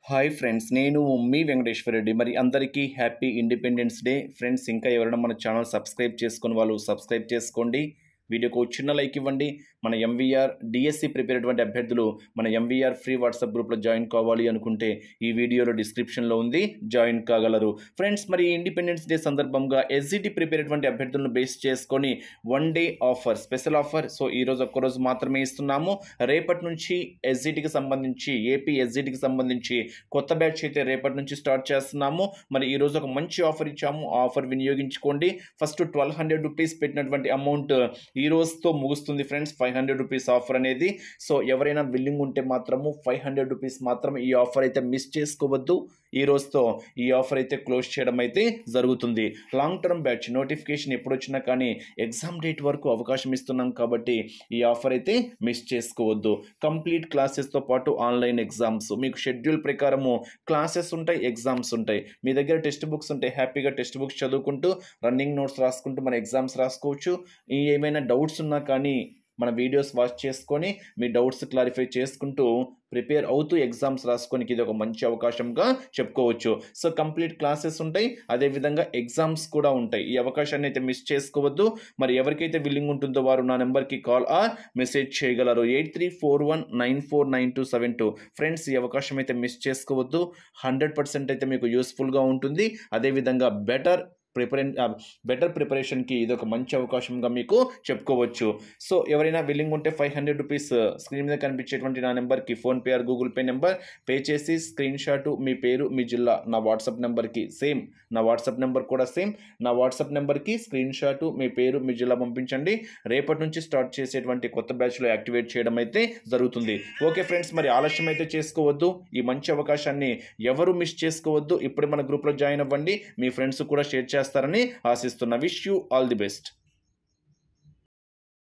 hi friends నేను మీ వెంకటేశ్వర రెడ్డి మరి అందరికీ హ్యాపీ ఇండిపెండెన్స్ డే ఫ్రెండ్స్ ఇంకా ఎవరైనా మన ఛానల్ సబ్స్క్రైబ్ చేసుకుని వాళ్ళు సబ్స్క్రైబ్ చేసుకోండి వీడియోకు ఒక చిన్న లైక్ ఇవ్వండి మన ఎంవీఆర్ డిఎస్సి ప్రిపేర్ అటువంటి అభ్యర్థులు మన ఎంవీఆర్ ఫ్రీ వాట్సాప్ గ్రూప్లో జాయిన్ కావాలి అనుకుంటే ఈ వీడియోలో డిస్క్రిప్షన్లో ఉంది జాయిన్ కాగలరు ఫ్రెండ్స్ మరి ఇండిపెండెన్స్ డే సందర్భంగా ఎస్జిటి ప్రిపేర్ అటువంటి అభ్యర్థులను బేస్ చేసుకొని one day offer special offer so ఈరోజు ఒక్కరోజు మాత్రమే ఇస్తున్నాము రేపటి నుంచి ఎస్జిటికి సంబంధించి ఏపీ ఎస్జిటికి సంబంధించి కొత్త బ్యాచ్ అయితే రేపటి నుంచి స్టార్ట్ చేస్తున్నాము మరి ఈరోజు ఒక మంచి ఆఫర్ ఇచ్చాము ఆ ఆఫర్ వినియోగించుకోండి ఫస్ట్ ట్వెల్వ్ హండ్రెడ్ రూపీస్ పెట్టినటువంటి అమౌంట్ ఈ రోజుతో ముగుస్తుంది friends five hundred rupees offer అనేది సో ఎవరైనా బిల్లింగ్ ఉంటే మాత్రము ఫైవ్ హండ్రెడ్ రూపీస్ మాత్రం ఈ ఆఫర్ అయితే మిస్ చేసుకోవద్దు ఈ రోజుతో ఈ ఆఫర్ అయితే క్లోజ్ చేయడం అయితే జరుగుతుంది లాంగ్ టర్మ్ బ్యాచ్ నోటిఫికేషన్ ఎప్పుడు వచ్చినా కానీ ఎగ్జామ్ డేట్ వరకు అవకాశం ఇస్తున్నాం కాబట్టి ఈ ఆఫర్ అయితే మిస్ చేసుకోవద్దు కంప్లీట్ క్లాసెస్తో పాటు ఆన్లైన్ ఎగ్జామ్స్ మీకు షెడ్యూల్ ప్రకారము క్లాసెస్ ఉంటాయి ఎగ్జామ్స్ ఉంటాయి మీ దగ్గర టెక్స్ట్ బుక్స్ ఉంటాయి హ్యాపీగా టెక్స్ట్ బుక్స్ చదువుకుంటూ రన్నింగ్ నోట్స్ రాసుకుంటూ మన ఎగ్జామ్స్ రాసుకోవచ్చు ఈ ఏమైనా డౌట్స్ ఉన్నా కానీ మన వీడియోస్ వాచ్ చేసుకొని మీ డౌట్స్ క్లారిఫై చేసుకుంటూ ప్రిపేర్ అవుతూ ఎగ్జామ్స్ రాసుకోనికి ఇది ఒక మంచి అవకాశంగా చెప్పుకోవచ్చు సో కంప్లీట్ క్లాసెస్ ఉంటాయి అదేవిధంగా ఎగ్జామ్స్ కూడా ఉంటాయి ఈ అవకాశాన్ని అయితే మిస్ చేసుకోవద్దు మరి ఎవరికైతే విల్లింగ్ ఉంటుందో వారు నా నెంబర్కి కాల్ ఆర్ మెసేజ్ చేయగలరు eight three four one nine four nine two seven two friends ఈ అవకాశం అయితే మిస్ చేసుకోవద్దు హండ్రెడ్ పర్సెంట్ అయితే మీకు యూస్ఫుల్గా ఉంటుంది అదేవిధంగా బెటర్ ప్రిపరే బెటర్ ప్రిపరేషన్కి ఇది ఒక మంచి అవకాశంగా మీకు చెప్పుకోవచ్చు సో ఎవరైనా విల్లింగ్ ఉంటే ఫైవ్ హండ్రెడ్ రూపీస్ స్క్రీన్ మీద కనిపించేటువంటి నా నెంబర్కి PhonePe or Google pay number pay చేసి స్క్రీన్ షాట్ మీ పేరు మీ జిల్లా నా వాట్సాప్ నెంబర్కి సేమ్ నా వాట్సాప్ నెంబర్ కూడా సేమ్ నా వాట్సాప్ నెంబర్కి స్క్రీన్ షాట్ మీ పేరు మీ జిల్లా పంపించండి రేపటి నుంచి స్టార్ట్ చేసేటువంటి కొత్త బ్యాచ్లో యాక్టివేట్ చేయడం అయితే జరుగుతుంది ఓకే ఫ్రెండ్స్ మరి ఆలస్యం అయితే చేసుకోవద్దు ఈ మంచి అవకాశాన్ని ఎవరు మిస్ చేసుకోవద్దు ఇప్పుడు మన గ్రూప్లో జాయిన్ అవ్వండి మీ ఫ్రెండ్స్ కూడా షేర్ చేస్తారని ఆశిస్తున్నా wish you all the best